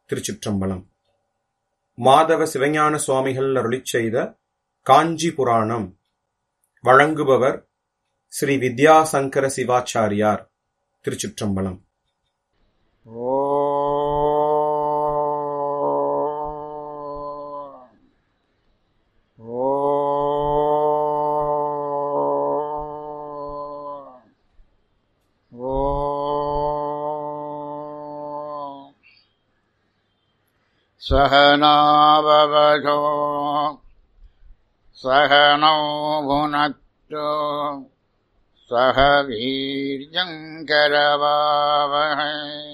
திருச்சிற்றம்பலம் மாதவ சிவஞான சுவாமிகள் அருளிச் செய்த காஞ்சி புராணம் வழங்குபவர் ஸ்ரீ வித்யாசங்கர சிவாச்சாரியார் திருச்சிற்றம்பலம் ஓம் ஓம் ஓம் सहनाववधो सहनौ भुनक्तु सह वीर्यङ्करवावहै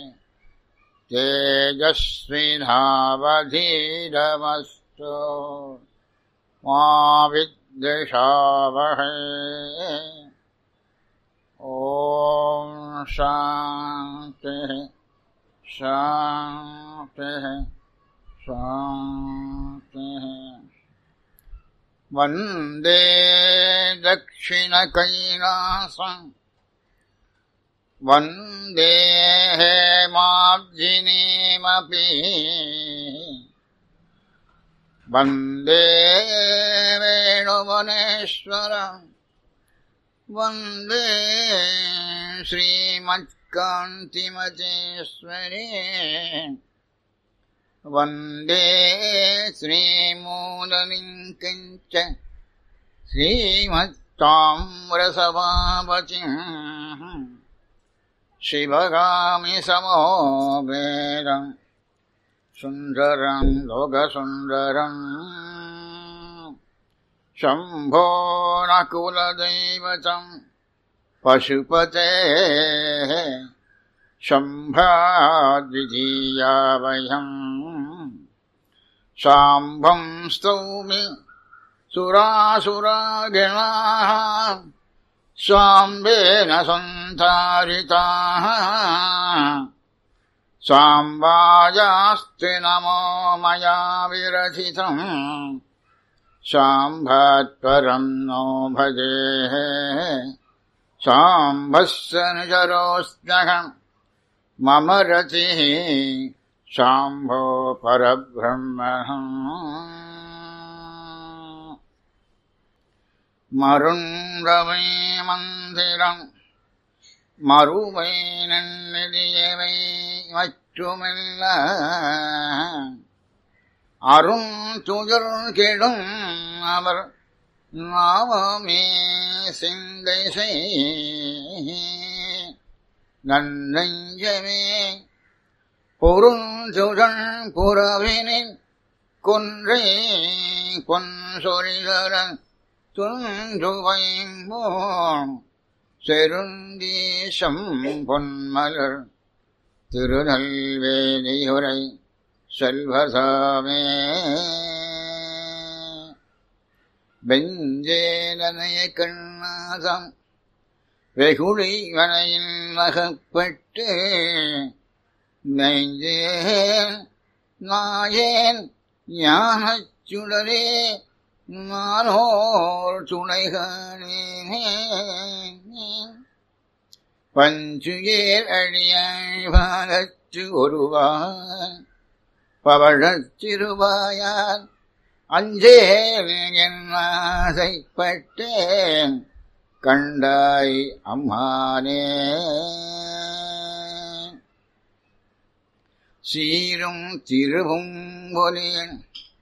तेजस्विनावधीरमस्तु मा विद्विषावहै ॐ शान्तिः शान्तिः शान्तिः वन्दे दक्षिणकैलासम् वन्दे हेमाब्जिनीमपि वन्दे वेणुवनेश्वरम् वन्दे श्रीमत्कान्तिमतेश्वरी वन्दे श्रीमूललिङ्कञ्च श्रीमत्ताम्रसभापतिम् शिवगामि समो वेदम् सुन्दरम् लोकसुन्दरम् शम्भो न कुलदैवतम् पशुपतेः शम्भाद्वितीया वयम् शाम्भम् स्तौमि सुरासुरागिणाः साम्बेन सन्तारिताः साम्बाजास्ति नमो मया विरचितम् साम्भात्परम् नो भजेः साम्भस्य निजरोऽस्म्यहम् मम रतिः शाम्भो परब्रह्मणम् மருண்டவை மந்திரம் மறுவை நன்னெறியவை மற்றுமில்ல அரும் துயர் கெடும் அவர் நாமமே சிந்தை செய் நன்னெஞ்சமே பொருந்துடன் புறவினின் கொன்றை கொன் சொல்கிறன் துந்துவைம்போம் செருந்தீசம் பொன்மலர் திருநெல்வேலியுரை செல்வசாமே வெஞ்சேலனைய கண்ணாசம் வெகுளி வனையில் நகப்பட்டு நெஞ்சேன் நாயேன் ஞானச் சுடரே நானோர் துணைகானே பஞ்சுயேர் அழியாழ்வாகச்சு ஒருவான் பவழச்சிறுவாயான் அஞ்சேல் என் ஆசைப்பட்டேன் கண்டாய் அம்மானே சீரும் திருவும்பொலியன்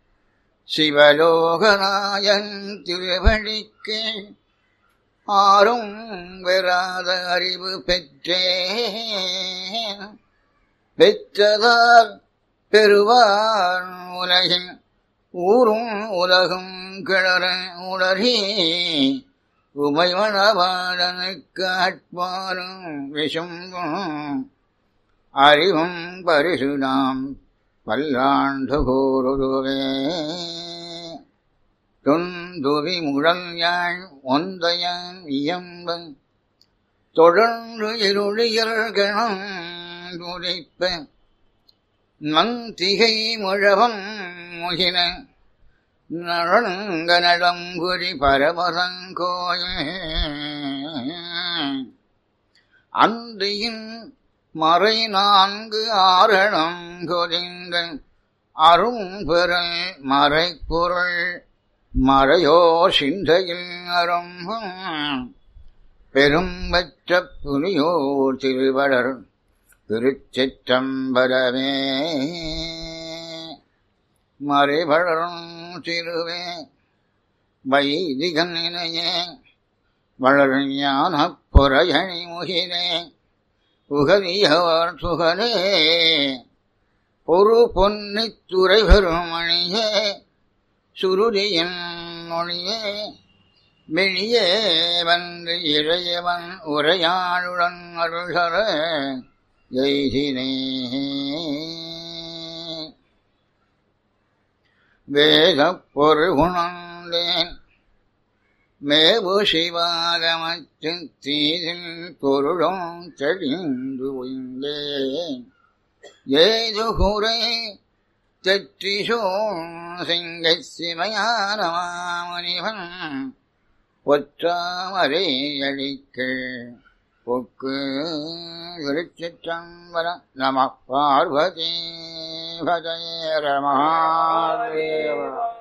சிவலோகநாயன் திருவழிக்கு ஆறும் பெறாத அறிவு பெற்றேன் பெற்றதால் பெறுவார் உலகின் ஊரும் உலகும் கிளற உளறி உமைவனவாடனுக்கு ஆட்பாரும் விஷும்பும் அறிவும் பரிசுதாம் பல்லாண்டு கூறுதுவே துந்துவி முழல் யாழ் ஒந்தயன் இயம்பன் தொடர்ந்து இருளியல்கணம் துடிப்ப நந்திகை முழவம் முகின நழங்க நடம்புரி பரமசங்கோயில் அந்தியின் மறை நான்கு ஆரணம் கொதிந்த அரும்பெறல் மறைப்பொருள் மறையோர் சிந்தையில் அரும்பும் பெரும்பற்ற புலியோர் திருவடர் திருச்சிற்றம்பலமே மறைவளரும் திருவே வைதிகன் இணையே வளர் ஞான புறையணி முகிலே புகழியவர் சுகலே பொறு பொன்னித் துறை பெருமணியே சுருதியின் மொழியே வெளியே வந்து இளையவன் உரையாளுடன் அருள்கர எய்தினே வேதப் பொருள் உணர்ந்தேன் மேவு சிவாகமத்து தீதில் பொருளும் தெளிந்து உய்ந்தேன் ஏது குறை தெற்றிசோம் சிங்கை சிவையான மாமுனிவன் ஒற்றாமரை அழிக்க பொக்கு திருச்சிற்றம்பல நம பார்வதி பஜய மகாதேவ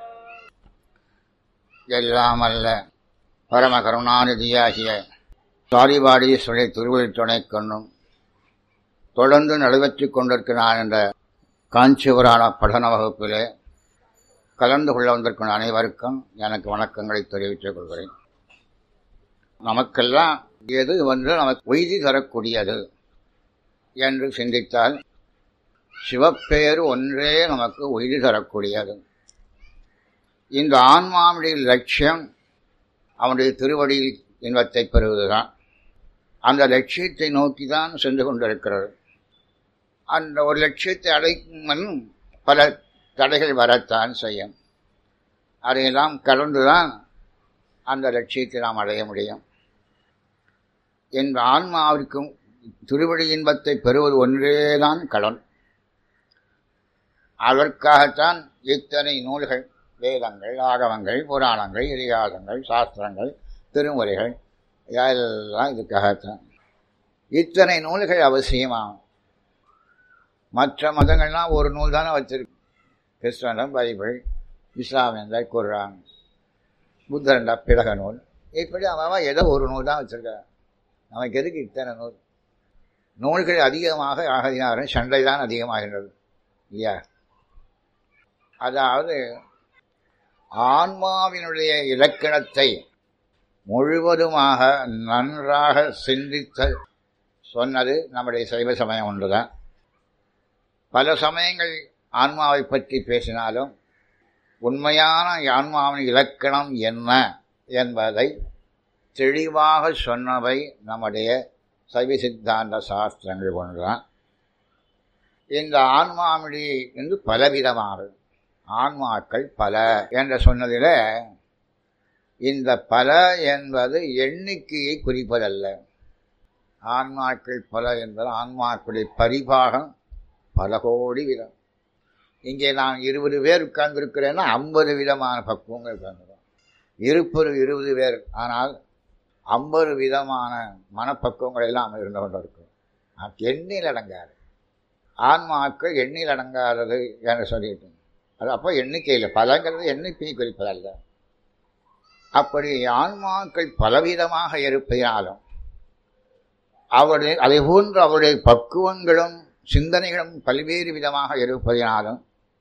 எல்லாம் அல்ல பரம கருணாநிதியாகிய சாரிபாடீஸ்வரை திருவள்ளுவர் துணை கொண்டும் தொடர்ந்து நடைபெற்றுக் கொண்டிருக்கிறான் என்ற காஞ்சிபுராண படன வகுப்பிலே கலந்து கொள்ள வந்திருக்கும் அனைவருக்கும் எனக்கு வணக்கங்களை தெரிவித்துக் கொள்கிறேன் நமக்கெல்லாம் எது வந்து நமக்கு உய்தி தரக்கூடியது என்று சிந்தித்தால் சிவப்பேறு ஒன்றே நமக்கு உய்தி தரக்கூடியது இந்த ஆன்மாவுடைய லட்சியம் அவனுடைய திருவடியில் இன்பத்தை பெறுவதுதான் அந்த லட்சியத்தை நோக்கி தான் சென்று கொண்டிருக்கிறது அந்த ஒரு லட்சியத்தை அடைக்கும் பல தடைகள் வரத்தான் செய்யும் அதையெல்லாம் கடந்துதான் அந்த லட்சியத்தை நாம் அடைய முடியும் என்ற ஆன்மாவிற்கும் திருவடி இன்பத்தை பெறுவது ஒன்றேதான் கடன் அதற்காகத்தான் இத்தனை நூல்கள் வேதங்கள் ஆகவங்கள் புராணங்கள் இதிகாசங்கள் சாஸ்திரங்கள் திருமுறைகள் எல்லாம் இதுக்காகத்தான் இத்தனை நூல்கள் அவசியமாகும் மற்ற மதங்கள்லாம் ஒரு நூல் தானே வச்சிருக்கு கிறிஸ்தவம் பைபிள் இஸ்லாமியந்த குர்ஆன் புத்தரண்டா பிறக நூல் இப்படி அவன் ஏதோ ஒரு நூல் தான் வச்சிருக்கான் நமக்கு எதுக்கு இத்தனை நூல் நூல்கள் அதிகமாக ஆகினாரும் சண்டை தான் அதிகமாகின்றது இல்லையா அதாவது ஆன்மாவினுடைய இலக்கணத்தை முழுவதுமாக நன்றாக சிந்தித்த சொன்னது நம்முடைய சைவ சமயம் ஒன்றுதான் பல சமயங்கள் ஆன்மாவை பற்றி பேசினாலும் உண்மையான ஆன்மாவின் இலக்கணம் என்ன என்பதை தெளிவாக சொன்னவை நம்முடைய சைவ சித்தாந்த சாஸ்திரங்கள் ஒன்றுதான் இந்த ஆன்மாவினுடைய என்று பலவிதமானது ஆன்மாக்கள் பல என்று சொன்னதில் இந்த பல என்பது எண்ணிக்கையை குறிப்பதல்ல ஆன்மாக்கள் பல என்பது ஆன்மாக்களுடைய பரிபாகம் பல கோடி விதம் இங்கே நான் இருபது பேர் உட்கார்ந்துருக்கிறேன்னா ஐம்பது விதமான பக்குவங்கள் உட்கார்ந்துருக்கோம் இருப்பது இருபது பேர் ஆனால் ஐம்பது விதமான மனப்பக்குவங்கள் எல்லாம் இருந்து கொண்டிருக்கும் எண்ணில் அடங்காது ஆன்மாக்கள் எண்ணில் அடங்காதது என்று சொல்லிட்டு அது அப்போ எண்ணிக்கையில் பலங்கிறது எண்ணிக்கையை குறிப்பதல்ல அப்படி ஆன்மாக்கள் பலவிதமாக இருப்பதாலும் அவருடைய அதை போன்று அவருடைய பக்குவங்களும் சிந்தனைகளும் பல்வேறு விதமாக இருப்பதினாலும்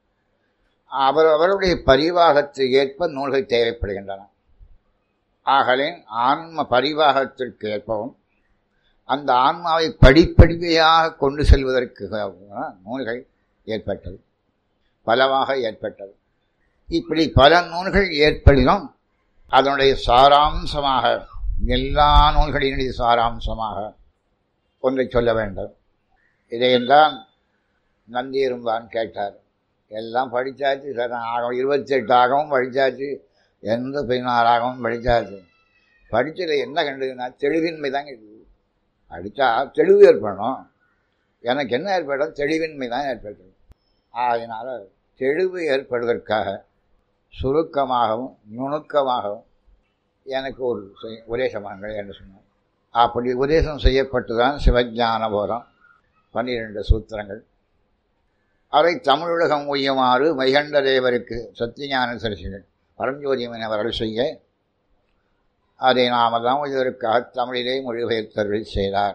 அவர் அவருடைய பரிவாகத்துக்கு ஏற்ப நூல்கள் தேவைப்படுகின்றன ஆகவே ஆன்ம பரிவாகத்திற்கு ஏற்பவும் அந்த ஆன்மாவை படிப்படியாக கொண்டு செல்வதற்கு நூல்கள் ஏற்பட்டது பலவாக ஏற்பட்டது இப்படி பல நூல்கள் ஏற்படினும் அதனுடைய சாராம்சமாக எல்லா நூல்களினுடைய சாராம்சமாக ஒன்றை சொல்ல வேண்டும் இதையெல்லாம் நந்தியிரும்பான் கேட்டார் எல்லாம் படித்தாச்சு சார் ஆகம் இருபத்தி எட்டு ஆகவும் படித்தாச்சு எந்த பதினாறாகவும் படித்தாச்சு படித்ததில் என்ன கண்டதுன்னா தெளிவின்மை தான் கண்டது படித்தா தெளிவு ஏற்படணும் எனக்கு என்ன ஏற்படும் தெளிவின்மை தான் ஏற்பட்டது அதனால் தெளிவு ஏற்படுவதற்காக சுருக்கமாகவும் நுணுக்கமாகவும் எனக்கு ஒரு உபதேசமாங்கள் என்று சொன்னார் அப்படி உபதேசம் செய்யப்பட்டு தான் சிவஞான போதம் பன்னிரண்டு சூத்திரங்கள் அதை தமிழுலகம் உய்யுமாறு மைகண்ட தேவருக்கு சத்தியஞான சரிசிகள் பரஞ்சோதியமன் அவர்கள் செய்ய அதை நாமெல்லாம் இதற்காக தமிழிலே மொழிபெயர்த்தர்கள் செய்தார்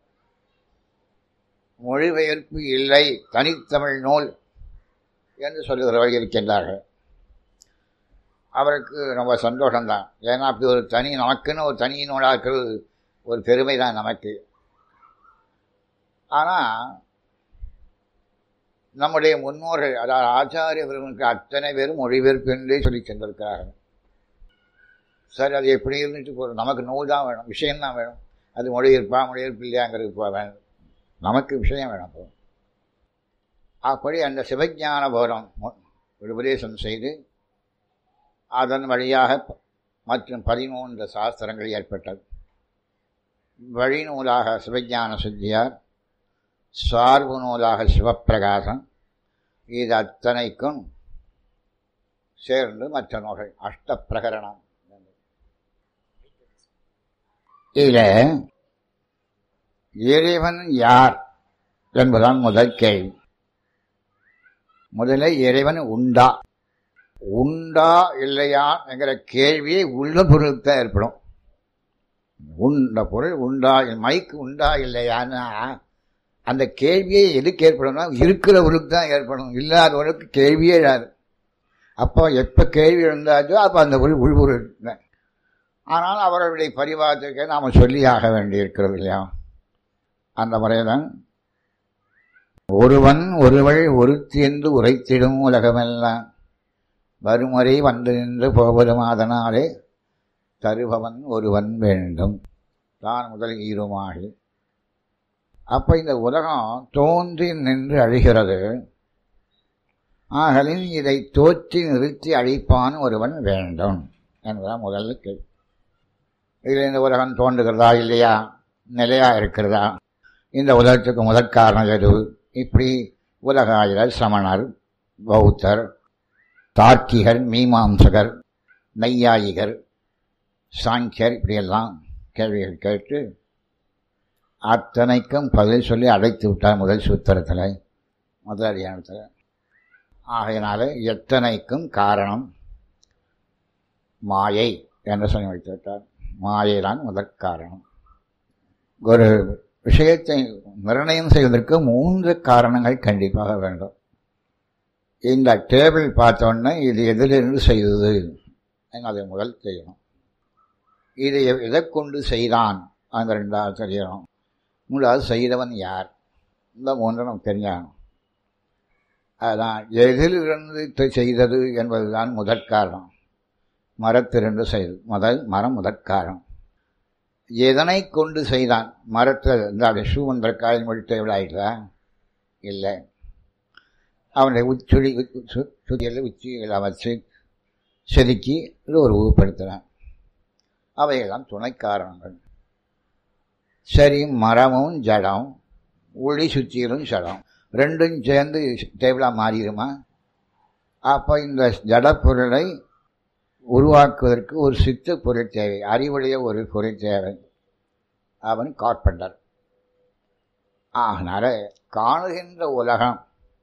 மொழிபெயர்ப்பு இல்லை தனித்தமிழ் நூல் என்று சொல்லுகிறவர்கள் இருக்கின்றார்கள் அவருக்கு ரொம்ப சந்தோஷம்தான் ஏன்னா அப்படி ஒரு தனி நமக்குன்னு ஒரு தனி நூலாக இருக்கிறது ஒரு பெருமை தான் நமக்கு ஆனால் நம்முடைய முன்னோர்கள் அதாவது ஆச்சாரிய பெருமனுக்கு அத்தனை பேரும் மொழிபெயர்ப்பு என்றே சொல்லி சென்றிருக்கிறார்கள் சரி அது எப்படி இருந்துட்டு போகிறோம் நமக்கு நூல் தான் வேணும் விஷயம்தான் வேணும் அது மொழிபெயர்ப்பா மொழிபெயர்ப்பு இல்லையாங்கிறது வேணும் நமக்கு விஷயம் வேணும் போகும் அப்படி அந்த சிவஞான போரம் உபதேசம் செய்து அதன் வழியாக மற்றும் பதிமூன்று சாஸ்திரங்கள் ஏற்பட்டது வழிநூலாக சிவஞான சித்தியார் சார்பு நூலாக சிவப்பிரகாசம் இது அத்தனைக்கும் சேர்ந்து மற்ற நூல்கள் அஷ்ட பிரகரணம் இதில் இறைவன் யார் என்பதுதான் முதல் கேள்வி முதல்ல இறைவன் உண்டா உண்டா இல்லையா என்கிற கேள்வியே உள்ள பொருளுக்கு தான் ஏற்படும் உண்ட பொருள் உண்டா மைக்கு உண்டா இல்லையான்னா அந்த கேள்வியே எதுக்கு ஏற்படும்னா இருக்கிறவருக்கு தான் ஏற்படும் இல்லாதவருக்கு கேள்வியே இல்லாது அப்போ எப்போ கேள்வி இருந்தாச்சோ அப்போ அந்த பொருள் உள்பொருள் ஆனால் அவர்களுடைய பரிவாரத்துக்கு நாம் சொல்லியாக வேண்டியிருக்கிறது இல்லையா அந்த முறைதான் ஒருவன் ஒருவள் ஒருத்தி என்று உரைத்திடும் உலகமெல்லாம் வறுமுறை வந்து நின்று போவதும் அதனாலே தருபவன் ஒருவன் வேண்டும் தான் முதல் ஈருமாகி அப்போ இந்த உலகம் தோன்றி நின்று அழிகிறது ஆகலின் இதை தோற்றி நிறுத்தி அழிப்பான் ஒருவன் வேண்டும் என்பதான் முதல்ல கேள்வி இதில் இந்த உலகம் தோன்றுகிறதா இல்லையா நிலையா இருக்கிறதா இந்த உலகத்துக்கு முதற் காரணம் எது இப்படி உலகாயிரர் சமணர் பௌத்தர் தார்க்கிகர் மீமாம்சகர் நையாயிகர் சாங்கியர் இப்படியெல்லாம் கேள்விகள் கேட்டு அத்தனைக்கும் பதில் சொல்லி அடைத்து விட்டார் முதல் சூத்திரத்தில் முதல் அதிகாரத்தில் ஆகையினால எத்தனைக்கும் காரணம் மாயை என்று சொல்லி வைத்து விட்டார் மாயை தான் முதற் காரணம் ஒரு விஷயத்தை நிர்ணயம் செய்வதற்கு மூன்று காரணங்கள் கண்டிப்பாக வேண்டும் இந்த டேபிள் பார்த்தோன்னே இது எதிலிருந்து செய்தது அதை முதல் செய்யணும் இதை எதை கொண்டு செய்தான் அந்த ரெண்டாவது தெரியணும் மூன்றாவது செய்தவன் யார் இந்த மூன்று நமக்கு தெரிஞ்சாகணும் அதுதான் எதிலிருந்து செய்தது என்பதுதான் முதற் காரணம் மரத்திலிருந்து செய்தது முதல் மரம் முதற் காரணம் எதனை கொண்டு செய்தான் மரத்தை இந்த ஷூமந்திர காயின் மொழி தேவையாயிட்டா இல்லை அவனுடைய உச்சுடி சுத்தியில் உச்சிகளை வச்சு செதுக்கி ஒரு உருப்படுத்துகிறான் அவையெல்லாம் துணை காரணங்கள் சரி மரமும் ஜடம் ஒளி சுத்தியிலும் ஜடம் ரெண்டும் சேர்ந்து டேபிளாக மாறிடுமா அப்போ இந்த ஜட பொருளை உருவாக்குவதற்கு ஒரு சித்த பொருள் தேவை அறிவுடைய ஒரு பொருள் தேவை அவன் கார்பெண்டர் ஆகினால காணுகின்ற உலகம்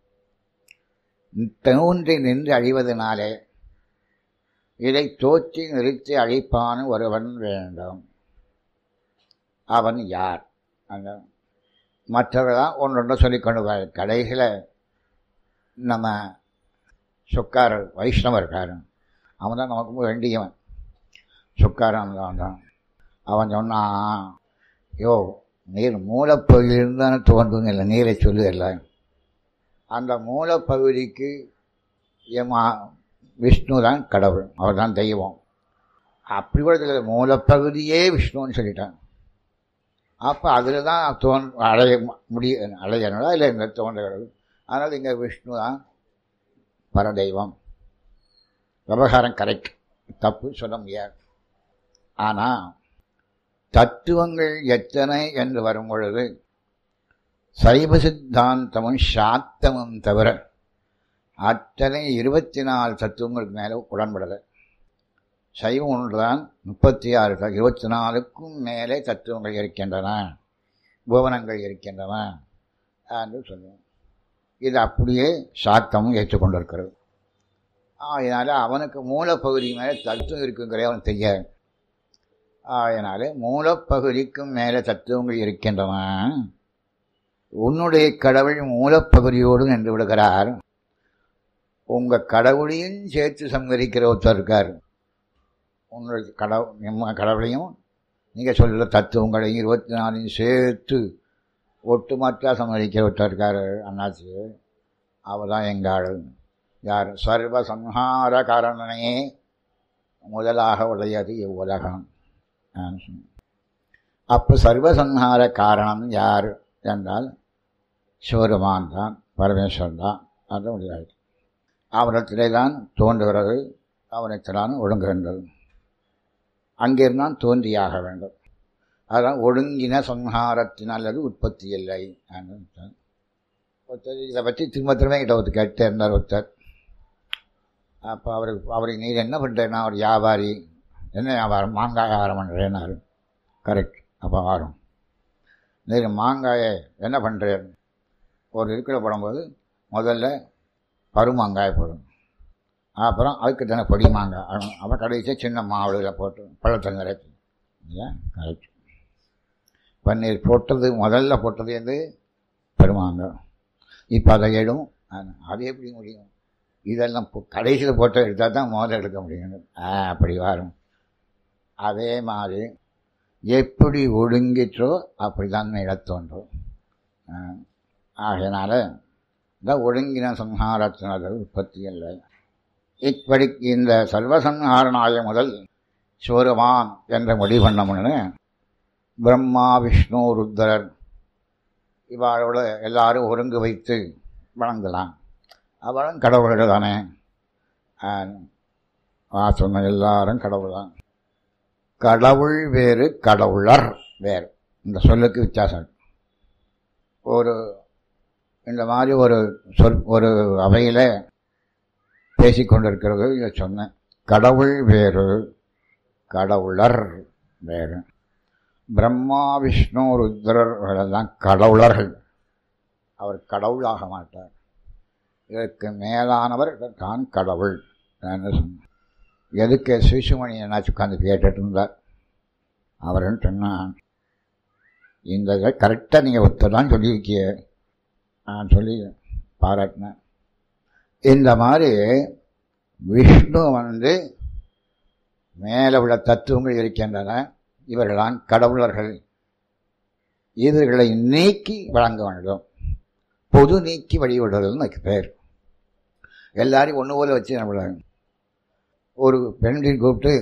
தோன்றி நின்று அழிவதனாலே இதை தோற்றி நிறுத்தி அழிப்பான் ஒருவன் வேண்டும் அவன் யார் அந்த மற்றவர்களாம் ஒன்றொன்று சொல்லிக்கொண்டு வர கடைசியில் நம்ம சொக்காரர் வைஷ்ணவர்காரன் அவன் தான் நமக்கு வேண்டியவன் சொக்காரன் தான் அவன் சொன்னான் யோ நீர் மூலப்பகுதியிலிருந்து தானே தோன்றுங்க இல்லை நீரை சொல்லுதில்ல அந்த மூலப்பகுதிக்கு எமா விஷ்ணு தான் கடவுள் அவர் தான் தெய்வம் அப்படி கூட தெரியல மூலப்பகுதியே விஷ்ணுன்னு சொல்லிட்டான் அப்போ அதில் தான் தோன் அடைய முடிய அடையணுடா இல்லை இந்த தோன்றுகிறது அதனால் இங்கே விஷ்ணு தான் பரதெய்வம் விவகாரம் கரெக்ட் தப்பு சொல்ல முடியாது ஆனால் தத்துவங்கள் எத்தனை என்று வரும் பொழுது சைவ சித்தாந்தமும் சாத்தமும் தவிர அத்தனை இருபத்தி நாலு தத்துவங்களுக்கு மேலே உடன்படலை சைவம் ஒன்றுதான் முப்பத்தி ஆறு இருபத்தி நாலுக்கும் மேலே தத்துவங்கள் இருக்கின்றன புவனங்கள் இருக்கின்றன என்று சொல்லுவோம் இது அப்படியே சாத்தமும் ஏற்றுக்கொண்டிருக்கிறது அதனால அவனுக்கு மூலப்பகுதி மேலே தத்துவம் இருக்குங்கிறே அவனுக்கு தெரியாது அதனால மூலப்பகுதிக்கும் மேலே தத்துவங்கள் இருக்கின்றன உன்னுடைய கடவுள் மூலப்பகுதியோடு நின்று விடுகிறார் உங்க கடவுளையும் சேர்த்து சங்கரிக்கிற ஒருத்தர் இருக்கார் உங்களுடைய கடவு நம்ம கடவுளையும் நீங்கள் சொல்கிற தத்துவங்களையும் இருபத்தி நாலையும் சேர்த்து ஒட்டுமொத்த சம்மதிக்கிற ஒருத்தர் இருக்கார் அண்ணாச்சி அவர் தான் எங்கள் யார் சர்வ சம்ஹார காரணனே முதலாக உடையது இவ்வுலகம் அப்போ சர்வசம்ஹார காரணம் யார் என்றால் சிவருமான் தான் பரமேஸ்வரன் தான் அது முடியாது அவரிடத்திலே தான் தோன்றுகிறது அவனிடத்திலான் ஒடுங்குகின்றது அங்கிருந்தான் தோன்றியாக வேண்டும் அதான் ஒடுங்கின சம்ஹாரத்தினால் அது உற்பத்தி இல்லை ஒருத்தர் இதை பற்றி திரும்ப திரும்ப கிட்ட ஒருத்தர் கேட்டே இருந்தார் ஒருத்தர் அப்போ அவருக்கு அவருக்கு நீர் என்ன பண்ணுறேன்னா அவர் வியாபாரி என்ன வியாபாரம் மாங்காய் வியாபாரம் பண்ணுறேன்னாரு கரெக்ட் அப்போ வரும் நீர் மாங்காயை என்ன பண்ணுறேன் ஒரு இருக்கிற போடும்போது முதல்ல பருமாங்காய் போடும் அப்புறம் அதுக்கு தானே பொடி மாங்காய் அப்புறம் கடைசியாக சின்ன மாவுளில் போட்டு பழத்தில் நிறைச்சி இல்லையா கரெக்ட் பன்னீர் போட்டது முதல்ல போட்டது வந்து பெருமாங்காய் இப்போ அதை எடும் அது எப்படி முடியும் இதெல்லாம் கடைசியில் போட்டு எடுத்தால் தான் முதல்ல எடுக்க முடியும் ஆ அப்படி வரும் அதே மாதிரி எப்படி ஒடுங்கிற்றோ அப்படி தான் இடத்தோன்றும் ஆகையினால இந்த ஒடுங்கின சம்ஹாரத்தினது உற்பத்தி இல்லை இப்படி இந்த சர்வசம்ஹாரனாய முதல் சிவருமான் என்ற முடிவு பண்ண முன்னே பிரம்மா விஷ்ணு ருத்ரர் இவாளோட எல்லாரும் ஒருங்கு வைத்து வணங்கலாம் அவளும் கடவுள்கள் தானே சொன்ன எல்லாரும் கடவுள் தான் கடவுள் வேறு கடவுளர் வேறு இந்த சொல்லுக்கு வித்தியாசம் ஒரு இந்த மாதிரி ஒரு சொல் ஒரு அவையில் பேசிக்கொண்டிருக்கிறது இதை சொன்னேன் கடவுள் வேறு கடவுளர் வேறு பிரம்மா விஷ்ணு ருத்ரர்களெல்லாம் கடவுளர்கள் அவர் கடவுளாக மாட்டார் இதற்கு மேலானவர் தான் கடவுள் என்று சொன்னார் எதுக்கு சிசுமணி என்னாச்சு உட்காந்து கேட்டுட்டு இருந்தார் அவருன்னு சொன்னான் இந்த இதை கரெக்டாக நீங்கள் ஒருத்தர் சொல்லியிருக்கிய நான் சொல்லி பாராட்டினேன் இந்த மாதிரி விஷ்ணு வந்து மேலே உள்ள தத்துவங்கள் இருக்கின்றன இவர்களான் கடவுளர்கள் இவர்களை நீக்கி வழங்க வேண்டும் பொது நீக்கி வழிவிடுறதுன்னு அதுக்கு பேர் எல்லாரையும் ஒன்று போல வச்சு நம்மள ஒரு பெண்ணின் கூப்பிட்டு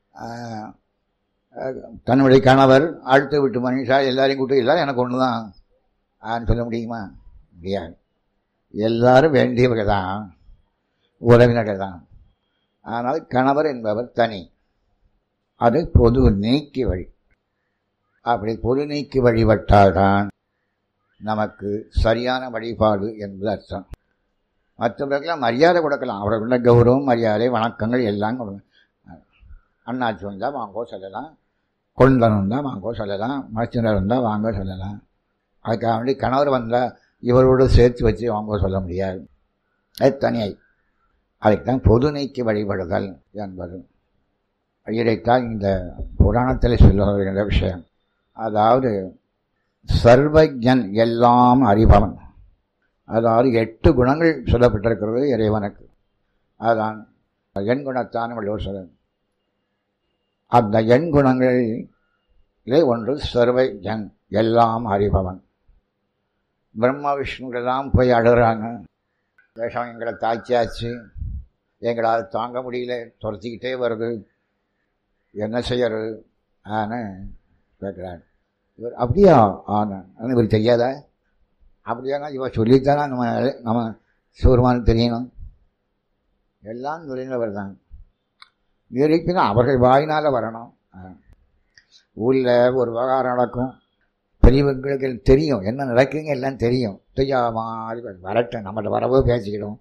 தன்னுடைய கணவர் அடுத்த விட்டு மனுஷா எல்லாரையும் கூப்பிட்டு எல்லாரும் எனக்கு ஒன்று தான் ஆன்னு சொல்ல முடியுமா முடியாது எல்லாரும் வேண்டியவர்கள் தான் உறவினர்கள் தான் ஆனால் கணவர் என்பவர் தனி அது பொது நீக்கி வழி அப்படி பொது நீக்கி வழிபட்டால்தான் நமக்கு சரியான வழிபாடு என்று அர்த்தம் மற்றவர்களுக்கெல்லாம் மரியாதை கொடுக்கலாம் அவர்களுடைய கௌரவம் மரியாதை வணக்கங்கள் எல்லாம் அண்ணாச்சி வந்தால் வாங்கோ சொல்லலாம் கொண்டன் வந்தால் வாங்கோ சொல்லலாம் மச்சினர் வந்தால் வாங்க சொல்லலாம் அதுக்காக வேண்டி கணவர் வந்தால் இவரோடு சேர்த்து வச்சு வாங்க சொல்ல முடியாது அது தனியாய் அதுக்கு தான் பொது நீக்கி வழிபடுதல் என்பது இதைத்தான் இந்த புராணத்தில் சொல்ல வருகின்ற விஷயம் அதாவது சர்வஜன் எல்லாம் அறிபவன் அதாவது எட்டு குணங்கள் சொல்லப்பட்டிருக்கிறது இறைவனுக்கு அதுதான் எண் குணத்தான் வள்ளுவர் சொல்ல அந்த எண் குணங்களிலே ஒன்று சர்வஜன் எல்லாம் அறிபவன் பிரம்மா விஷ்ணுக்கெல்லாம் போய் அழுகிறாங்க வேஷம் எங்களை தாய்ச்சியாச்சு எங்களால் தாங்க முடியல துரத்திக்கிட்டே வருது என்ன செய்யறது ஆன்னு கேட்குறாரு இவர் அப்படியா ஆனா இவர் தெரியாதா அப்படியானா இவர் சொல்லித்தானா நம்ம நம்ம சிவருமானுக்கு தெரியணும் எல்லாம் நுழைந்தவர் தான் இருப்பினும் அவர்கள் வாயினால் வரணும் ஊரில் ஒரு விவகாரம் நடக்கும் பெரியவங்களுக்கு தெரியும் என்ன நடக்குங்க எல்லாம் தெரியும் தெரியாத மாதிரி வரட்டும் நம்மகிட்ட வரவோ பேசிக்கிடும்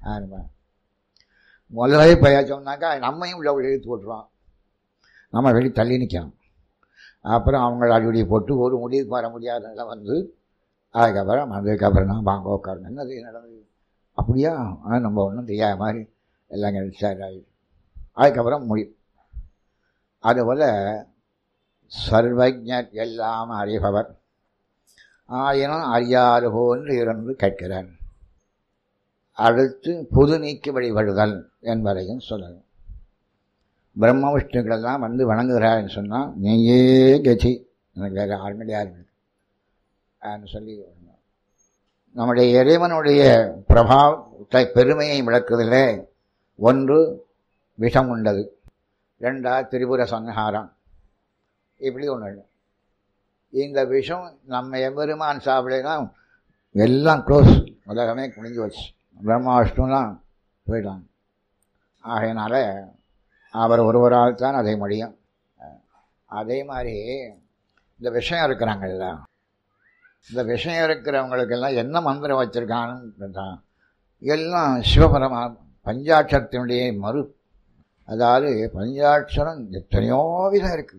முதலே பேசோம்னாக்கா நம்மையும் உள்ள இழுத்து போட்டுருவான் நம்ம வெளியே தள்ளி நிற்கணும் அப்புறம் அவங்கள அடிப்படி போட்டு ஒரு முடிவுக்கு வர முடியாதெல்லாம் வந்து அதுக்கப்புறம் அதுக்கப்புறம் தான் வாங்க உட்காருங்க என்னது நடந்தது அப்படியா ஆ, நம்ம ஒன்றும் தெரியாத மாதிரி எல்லாம் கழிச்சார் அதுக்கப்புறம் முடியும் அதுபோல் சர்வஜர் எல்லாம் அறிபவர் ஆயினும் அறியாது போன்று இருந்து கேட்கிறார் அடுத்து புது நீக்கி வழிபடுதல் என்பதையும் சொல்லணும் பிரம்ம விஷ்ணுக்களெல்லாம் வந்து வணங்குகிறார்னு சொன்னால் நீயே கதி எனக்கு வேறு யாருமே யாருமே சொல்லி வரணும். நம்முடைய இறைவனுடைய பிரபாவத்தை பெருமையை விளக்குவதிலே ஒன்று விஷம் உண்டது ரெண்டா திரிபுர சங்ஹாரம் இப்படி ஒன்று இந்த விஷம் நம்ம எம்பெருமான் சாப்பிடனா எல்லாம் க்ளோஸ் உலகமே குனிஞ்சு வச்சு பிரம்மா விஷ்ணுலாம் போயிட்டாங்க ஆகையினால அவர் ஒருவரால் தான் அதை முடியும் அதே மாதிரி இந்த விஷயம் இருக்கிறாங்கல்ல இந்த விஷயம் இருக்கிறவங்களுக்கெல்லாம் என்ன மந்திரம் வச்சிருக்கான்னு தான் எல்லாம் சிவபரமா பஞ்சாட்சரத்தினுடைய மறு அதாவது பஞ்சாட்சரம் எத்தனையோ விதம் இருக்கு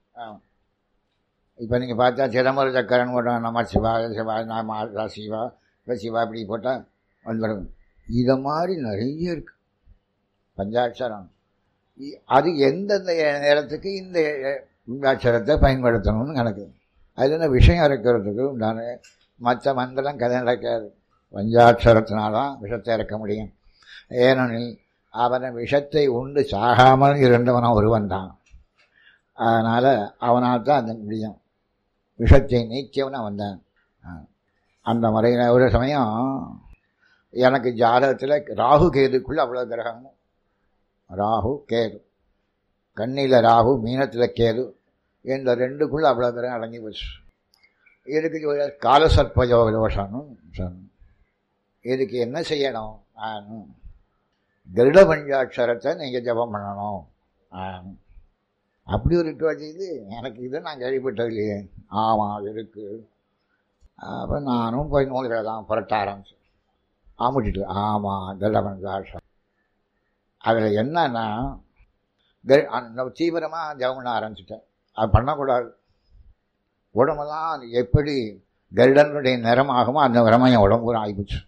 இப்போ நீங்கள் பார்த்தா சிதம்பர சக்கரன் போட்டால் நம்ம சிவா சிவா நாம சிவா இப்போ சிவா இப்படி போட்டால் வந்துடும் இதை மாதிரி நிறைய இருக்கு பஞ்சாட்சரம் இ- அது எந்தெந்த நேரத்துக்கு இந்த பஞ்சாட்சரத்தை பயன்படுத்தணும்னு கணக்கு அது என்ன விஷயம் இறக்கிறதுக்கு உண்டான மற்ற மந்திரம் கதை நடக்காது பஞ்சாட்சரத்தினால்தான் விஷத்தை இறக்க முடியும் ஏனெனில் அவனை விஷத்தை உண்டு சாகாமல் இருந்தவன் ஒருவன் தான் அதனால் அவனால் தான் அந்த முடியும் விஷத்தை நீக்கியவன் அவன் தான் அந்த முறையில் ஒரு சமயம் எனக்கு ஜாதகத்தில் ராகு கேதுக்குள்ள அவ்வளோ கிரகமும் ராகு கேது கண்ணியில் ராகு மீனத்தில் கேது இந்த ரெண்டுக்குள்ள அவ்வளோ கிரகம் அடங்கி போச்சு இதுக்கு ஒரு காலசர்ப்ப தோஷம்னு சொன்னோம் இதுக்கு என்ன செய்யணும் ஆன்னு கருட பஞ்சாட்சரத்தை நீங்கள் ஜபம் பண்ணணும் ஆன்னு. அப்படி ஒரு ரிச்சுவல் இது எனக்கு இது நான் கேள்விப்பட்டது இல்லையே ஆமாம் இருக்கு அப்போ நானும் போய் நூல்களை தான் புரட்ட ஆரம்பிச்சேன் ஆமுட்டிட்டு ஆமாம் கருட பஞ்சாட்சரம் அதில் என்னன்னா கரு- அந்த தீவிரமாக ஜபம் பண்ண ஆரம்பிச்சிட்டேன் அது பண்ணக்கூடாது உடம்பெல்லாம் எப்படி கருடனுடைய நிறமாகுமோ அந்த நிறமா என் உடம்பு பூரா ஆகிப்போச்சு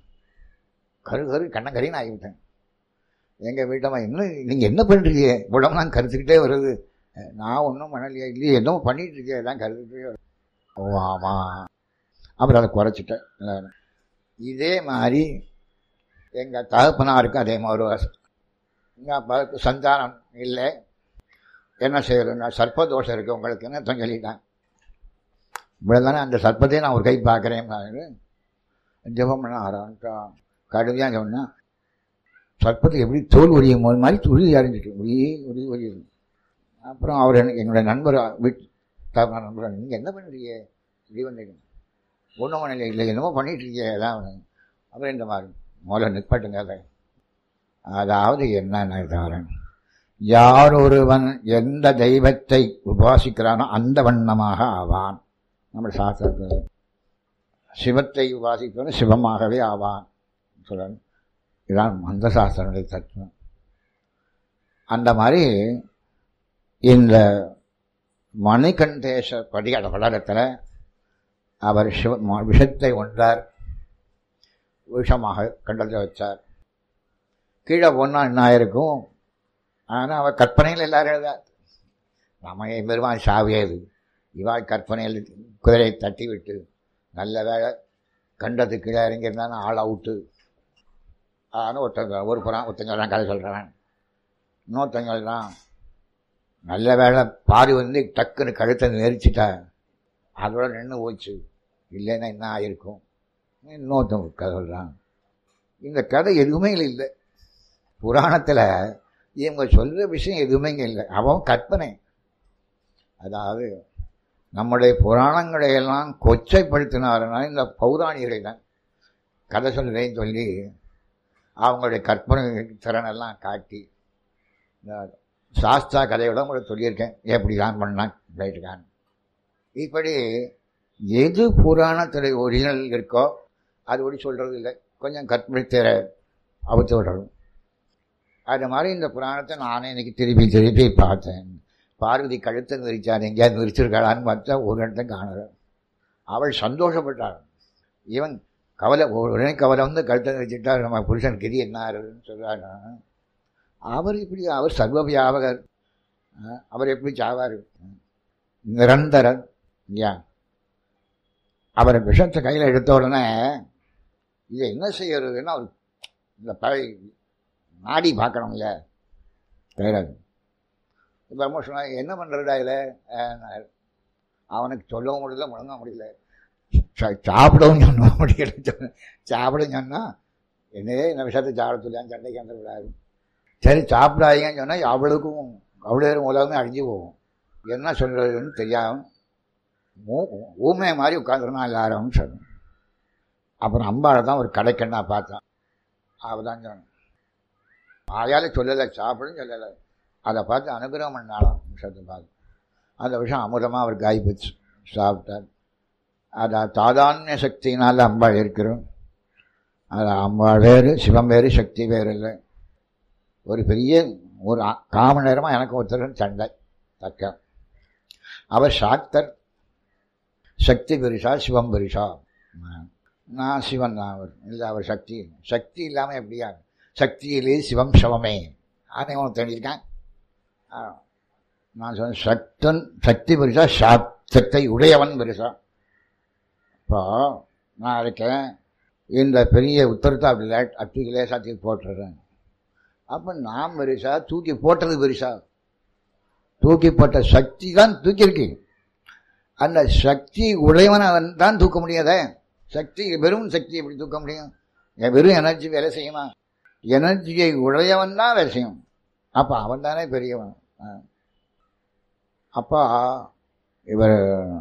கரு கரு கண்ணங்கரின்னு ஆகிவிட்டேன் எங்கள் வீட்டம்மா என்ன நீங்கள் என்ன பண்ணுறீங்க உடம்புலாம் கருத்துக்கிட்டே வருது நான் ஒன்றும் பண்ணலையே இல்லையே என்னமோ பண்ணிட்டு இருக்கேன் எல்லாம் கருத்துக்கிட்டே வருது ஓ ஆமாம் அப்புறம் அதை குறைச்சிட்டேன் எல்லாரும். இதே மாதிரி எங்கள் தகப்பனாருக்கு அதே மாதிரி ஒரு எங்கள் அப்பாவுக்கு சந்தானம் இல்லை என்ன செய்யறதுன்னா சர்ப்ப தோஷம் இருக்கு உங்களுக்குன்னு அர்த்தம் சொல்லிட்டேன் இவ்வளோதானே அந்த சர்ப்பத்தையும் நான் ஒரு கை பார்க்குறேன் ஜெபம் பண்ண ஆரம்பிச்சான் கடுமையாக சொன்னா சர்ப்பத்துக்கு எப்படி தோல் உரியும் போது மாதிரி துளி அறிஞ்சிட்டு உரியே உரி உரியுது அப்புறம் அவர் எனக்கு எங்களுடைய நண்பர் வீட்டு தகப்பனார் நண்பர் நீங்கள் என்ன பண்ணுறீங்க இப்படி வந்தீங்க ஒன்றும் பண்ணல இல்லை என்னமோ பண்ணிட்டு இருக்கீங்க எல்லாம் அப்புறம் இந்த மாதிரி முதல்ல நிற்பாட்டுங்க அதை அதாவது என்ன தவிர யார் ஒருவன் எந்த தெய்வத்தை உபாசிக்கிறானோ அந்த வண்ணமாக ஆவான் நம்ம சாஸ்திரத்தில் சிவத்தை உபாசிப்பவன் சிவமாகவே ஆவான் சொல்லணும் இதான் மந்த சாஸ்திரனுடைய தத்துவம் அந்த மாதிரி இந்த மணிகண்டேச படிகட வளரத்தில் அவர் சிவ ம- விஷத்தை உண்டார் விஷமாக கண்டத்தில் வச்சார் கீழே போனால் என்ன ஆயிருக்கும் ஆனால் அவர் கற்பனையில் எல்லாரும் எழுதார் நம்ம பெருமான் சாவியது இவாள் கற்பனையில் குதிரையை தட்டி விட்டு நல்ல வேலை கண்டது கீழே இறங்கியிருந்தாலும் ஆள் அவுட்டு ஆனால் ஒருத்தங்க ஒரு புறம் ஒருத்தங்க தான் கதை சொல்கிறவன் இன்னொருத்தங்க தான் நல்ல வேலை பாரி வந்து டக்குன்னு கழுத்தை நெரிச்சிட்டா அதோட நின்று போச்சு இல்லைன்னா என்ன ஆயிருக்கும் இன்னொருத்தன் கதை சொல்கிறான் இந்த கதை எதுவுமே இல்லை புராணத்தில் இவங்க சொல்கிற விஷயம் எதுவுமே இங்கே இல்லை அவன் கற்பனை அதாவது நம்முடைய புராணங்களை எல்லாம் கொச்சைப்படுத்தினாருன்னா இந்த பௌராணிகளை தான் கதை சொல்லுறேன்னு சொல்லி அவங்களுடைய கற்பனை திறனெல்லாம் காட்டி இந்த சாஸ்தா கதையோட உங்களுக்கு சொல்லியிருக்கேன் எப்படி தான் பண்ணான் ரைட்டுக்கான் இப்படி எது புராணத்தில் ஒரிஜினல் இருக்கோ அது ஒடி சொல்கிறது இல்லை கொஞ்சம் கற்பனை திற அவுத்து விடணும் அது மாதிரி இந்த புராணத்தை நானே இன்னைக்கு திருப்பி திருப்பி பார்த்தேன் பார்வதி கழுத்தை விரிச்சார் எங்கேயாவது விரிச்சிருக்காளான்னு பார்த்தா ஒரு இடத்த காணல அவள் சந்தோஷப்பட்டாள் இவன் கவலை உடனே கவலை வந்து கழுத்தை வச்சுட்டா நம்ம புருஷன் கிரி என்ன ஆறுன்னு சொல்கிறாங்க அவர் இப்படி அவர் சர்வ வியாபகர் அஹ், அவர் எப்படி சாவார் நிரந்தரன் இல்லையா அவர் விஷத்தை கையில் எடுத்த உடனே இதை என்ன செய்யறதுன்னா அவர் இந்த பழைய நாடி பார்க்கணும் இல்லையா தெரியாது இப்போ அம்மா சொன்னாங்க என்ன பண்ணுறதா இதில் அவனுக்கு சொல்லவும் முடியல முழங்க முடியல சா- சாப்பிடவும் சொன்ன முடியல சொன்ன சாப்பிடவும் சொன்னால் என்னையே இந்த விஷயத்தை சாப்பிட சொல்லியான்னு சண்டைக்கு வந்துடக்கூடாது சரி சாப்பிடாதீங்கன்னு சொன்னால் அவ்வளவுக்கும் அவ்வளோ நேரம் உலகமே அழிஞ்சு போகும் என்ன சொல்கிறதுன்னு தெரியாம ஊ ஊமை மாதிரி உட்காந்துருந்தான் எல்லாரும் சொன்னேன் அப்புறம் அம்பாவை தான் ஒரு கடைக்கண்ணா பார்த்தேன் அவள் தான் சொன்னேன் வாயால் சொல்லலை சாப்பிடுன்னு சொல்லலை அதை பார்த்து அனுகிரகம் பண்ணாலும் விஷயத்தை பார்த்து அந்த விஷயம் அமுதமாக அவருக்கு ஆகிப்போச்சு சாப்பிட்டார் அது தாதான்ய சக்தியினால் அம்பாள் இருக்கிறோம் அது அம்பாள் வேறு சிவம் வேறு சக்தி வேறு இல்லை ஒரு பெரிய ஒரு அ- காம நேரமாக எனக்கு ஒருத்தர் சண்டை தக்க அவர் சாக்தர் சக்தி பெருசா சிவம் பெருசா நான் சிவன் தான் அவர் இல்லை அவர் சக்தி சக்தி இல்லாமல் எப்படியா சக்தியிலே சிவம் சிவமே அதை அவன் தெரிஞ்சிருக்கான் ஆ. நான் சொன்னேன் சக்தன் சக்தி பெருசா சாப்தத்தை உடையவன் பெருசா இப்போ நான் இருக்கேன் இந்த பெரிய உத்தரத்தை அப்படி லே அத்துக்கு லேசாக தூக்கி போட்டுறேன் அப்போ நான் பெருசா தூக்கி போட்டது பெருசா தூக்கி போட்ட சக்தி தான் தூக்கியிருக்கு அந்த சக்தி உடையவன் அவன் தான் தூக்க முடியாதே சக்தி வெறும் சக்தி எப்படி தூக்க முடியும் என் வெறும் எனர்ஜி வேலை செய்யுமா எனர்ஜியை உடையவன் தான் வேலை செய்யும் அப்போ அவன் தானே பெரியவன் ஆ. அப்போ இவர்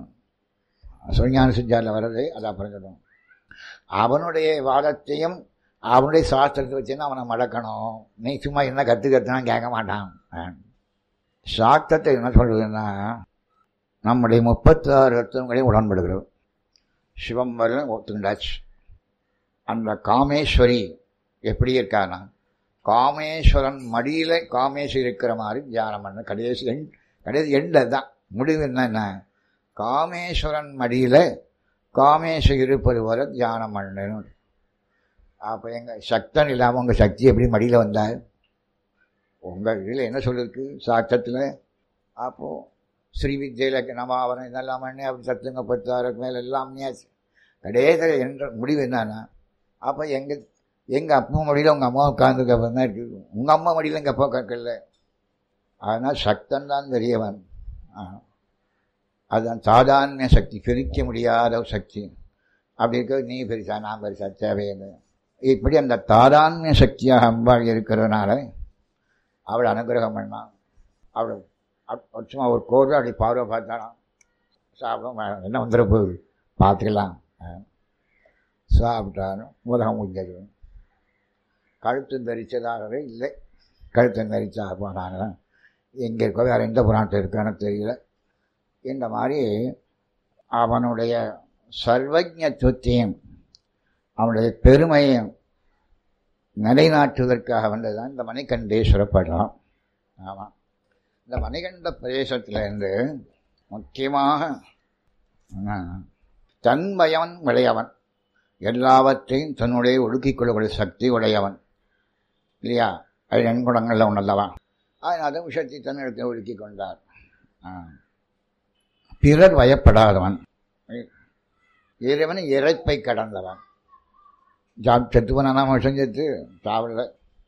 சுஞான செஞ்சாரில் வர்றது அது அப்புறம் சொல்லுவோம் அவனுடைய வாதத்தையும் அவனுடைய சாஸ்திரத்தை வச்சுன்னு அவனை மடக்கணும் நீ சும்மா என்ன கற்று கற்றுனா கேட்க மாட்டான் ஆ. சாஸ்திரத்தை என்ன சொல்றதுன்னா நம்முடைய முப்பத்தாறு ரத்தங்களையும் உடன்படுகிறோம் சிவம் வரை ஒத்துண்டாச்சு அந்த காமேஸ்வரி எப்படி இருக்கானா காமேஸ்வரன் மடியில் காமேஸ்வரி இருக்கிற மாதிரி தியானம் பண்ண கடைசி எண் கடைசி எண்டு தான் முடிவு என்னன்னா காமேஸ்வரன் மடியில் காமேஸ்வரி இருப்பது வரை தியானம் பண்ணணும் அப்போ எங்கள் சக்தன் இல்லாமல் உங்கள் சக்தி எப்படி மடியில் வந்தார் உங்கள் இதில் என்ன சொல்லிருக்கு சாட்சத்தில் அப்போது ஸ்ரீ வித்யில நம்ம அவனை இதெல்லாம் பண்ணி அப்படி சத்துங்க பத்தாருக்கு மேலே எல்லாம் பண்ணியாச்சு கடைசியில் என்ற முடிவு என்னன்னா அப்போ எங்கள் எங்கள் அப்பா மடியில் உங்கள் அம்மா உட்காந்துருக்க தான் இருக்குது உங்கள் அம்மா மடியில் எங்கள் அப்பா உட்காக்கல அதனால் சக்தன் தான் பெரியவன் ஆ. அதுதான் சாதாரண சக்தி பிரிக்க முடியாத ஒரு சக்தி அப்படி இருக்க நீ பெருசா நான் பெருசா தேவையில்லை இப்படி அந்த தாதான்ய சக்தியாக அம்பாள் இருக்கிறதுனால அவள் அனுகிரகம் பண்ணான் அவள் அப்~ சும்மா ஒரு கோர்வை அப்படி பார்வை பார்த்தாலாம் சாப்பிடும் என்ன வந்துட போகுது பார்த்துக்கலாம் ஆ. சாப்பிட்டாலும் உலகம் முடிஞ்சது கழுத்து தரிச்சதாகவே இல்லை கழுத்து தரிச்சா போனாங்க எங்கே இருக்கோ வேறு எந்த புராணத்தில் இருக்கான்னு தெரியல இந்த மாதிரி அவனுடைய சர்வஜத்துவத்தையும் அவனுடைய பெருமையும் நிலைநாட்டுவதற்காக வந்ததுதான் இந்த மணிகண்டேஸ்வர படம் ஆமாம் இந்த மணிகண்ட பிரதேசத்திலிருந்து முக்கியமாக ஆ, தன்மயவன் விளையவன் எல்லாவற்றையும் தன்னுடைய ஒடுக்கிக் கொள்ளக்கூடிய சக்தி உடையவன் இல்லையா அது நன்குணங்களில் ஒன்றல்லவா அதனால விஷயத்தை தன்னிடத்தை ஒடுக்கி கொண்டார் ஆ. பிறர் வயப்படாதவன் இறைவன் இறைப்பை கடந்தவன் ஜாப் செத்துவனா நாம செஞ்சது சாவல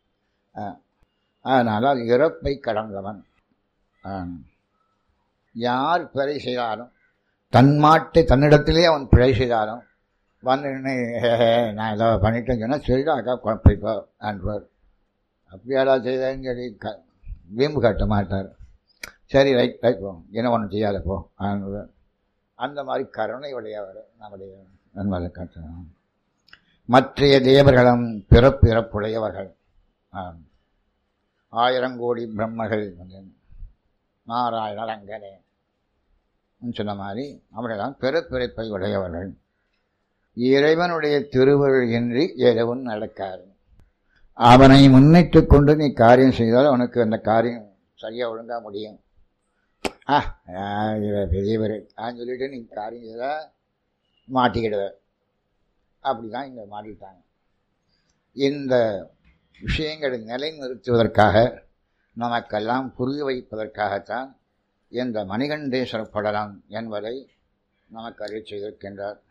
அதனால் அது இறப்பை கடந்தவன் ஆ. யார் பிழை செய்தாலும் தன்மாட்டை தன்னிடத்திலே அவன் பிழை செய்தாலும் வந்து நின்னு, "ஹே, ஹே, நான் ஏதோ பண்ணிட்டேன்னு சொன்னால் சரிடா அக்கா குழப்பிப்போ அன்பார் அப்படியாடா செய்தேன்னு சொல்லி க வீம்பு காட்ட மாட்டார் சரி ரைட் ரைட் போ என்ன ஒன்றும் செய்யாத போ ஆன்பார். அந்த மாதிரி கருணை உடையவர் நம்முடைய நண்பரை காட்டணும் மற்றைய தேவர்களும் பிறப்பிறப்புடையவர்கள் ஆம். ஆயிரம் கோடி பிரம்மர்கள் வந்து நாராயணர் அங்கனே சொன்ன மாதிரி அவர்களெல்லாம் பிறப்பிறப்பை உடையவர்கள் இறைவனுடைய திருவருள் இன்றி எதுவும் நடக்காது அவனை முன்னிட்டு கொண்டு நீ காரியம் செய்தால் அவனுக்கு அந்த காரியம் சரியா ஒழுங்கா முடியும் ஆ ஆ, இவர் பெரியவர் நான் சொல்லிட்டு நீ காரியம் செய்தால் மாட்டிக்கிடுவ அப்படிதான் இங்க மாறிட்டாங்க இந்த விஷயங்களை நிலைநிறுத்துவதற்காக நமக்கெல்லாம் புரிய வைப்பதற்காகத்தான் இந்த மணிகண்டேஸ்வர படலம் என்பதை நமக்கு அறிய செய்திருக்கின்றார்